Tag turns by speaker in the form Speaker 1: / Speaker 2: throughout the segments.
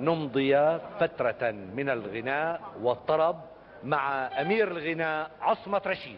Speaker 1: نمضي فترة من الغناء والطرب مع أمير الغناء عصمة رشيد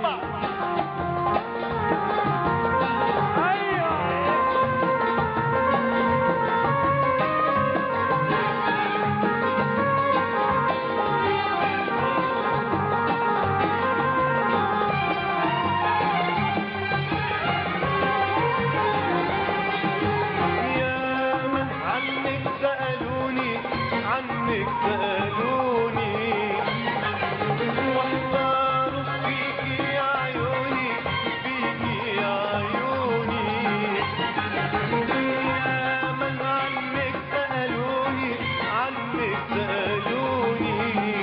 Speaker 2: يابا ياما عنك سألوني عنك سألوني واحتاروا فيكي يا عيوني فيكي يا عيوني ياما عنك سألوني عنك سألوني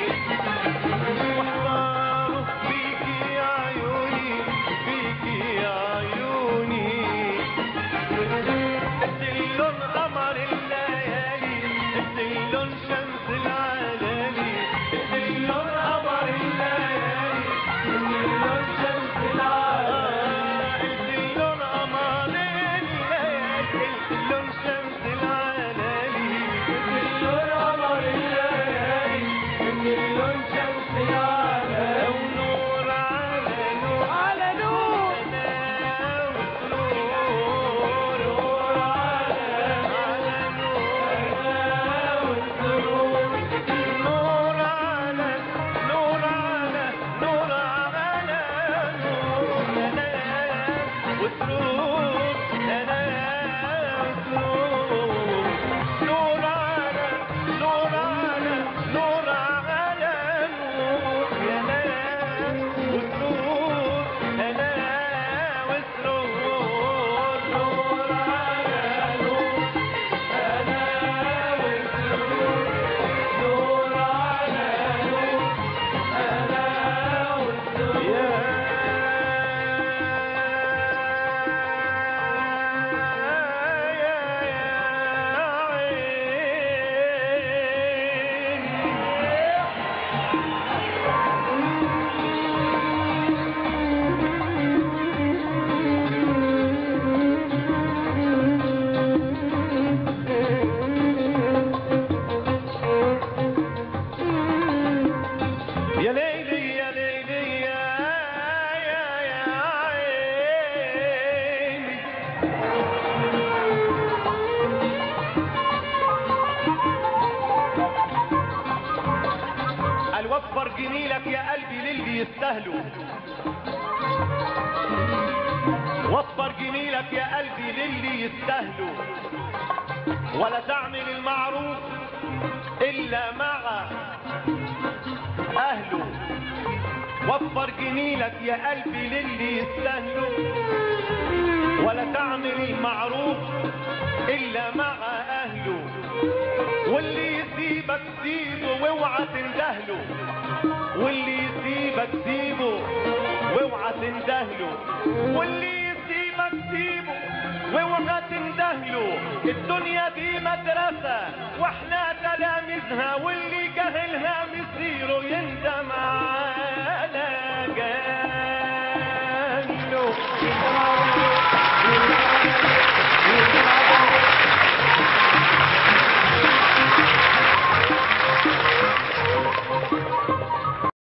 Speaker 2: واحتاروا فيكي يا عيوني فيكي يا عيوني اللون قمر الليالي اللون شمس العلالي اللون قمر الليالي اللون شمس العلالي اللون قمر الليالي اللون شمس العلالي اللون قمر الليالي اللون شمس العلالي ونور على نور على نور نور نور على على نور نور على نور على نور على نور وسرور انا وسرور نور على نور على نور على نور يا ناس وسرور انا وسرور نور على نور انا وسرور نور على نور انا وسرور يا ليلي يا ليلي يا يا يا عيني قال وفر جميلك يا قلبي للي يستاهلوا وفر جميلك يا قلبي للي يستاهلوا ولا تعمل المعروف الا مع اهله وفر جميلك يا قلبي للي يستاهلوا ولا تعمل المعروف الا مع اهله واللي يسيبك سيبه واوعى تندهله واللي يسيبك سيبه واوعى تندهله واللي يسيبك سيبه واوعى تندهله الدنيا دي مدرسة واحنا تلاميذها واللي جهلها مصيره يندم على جهله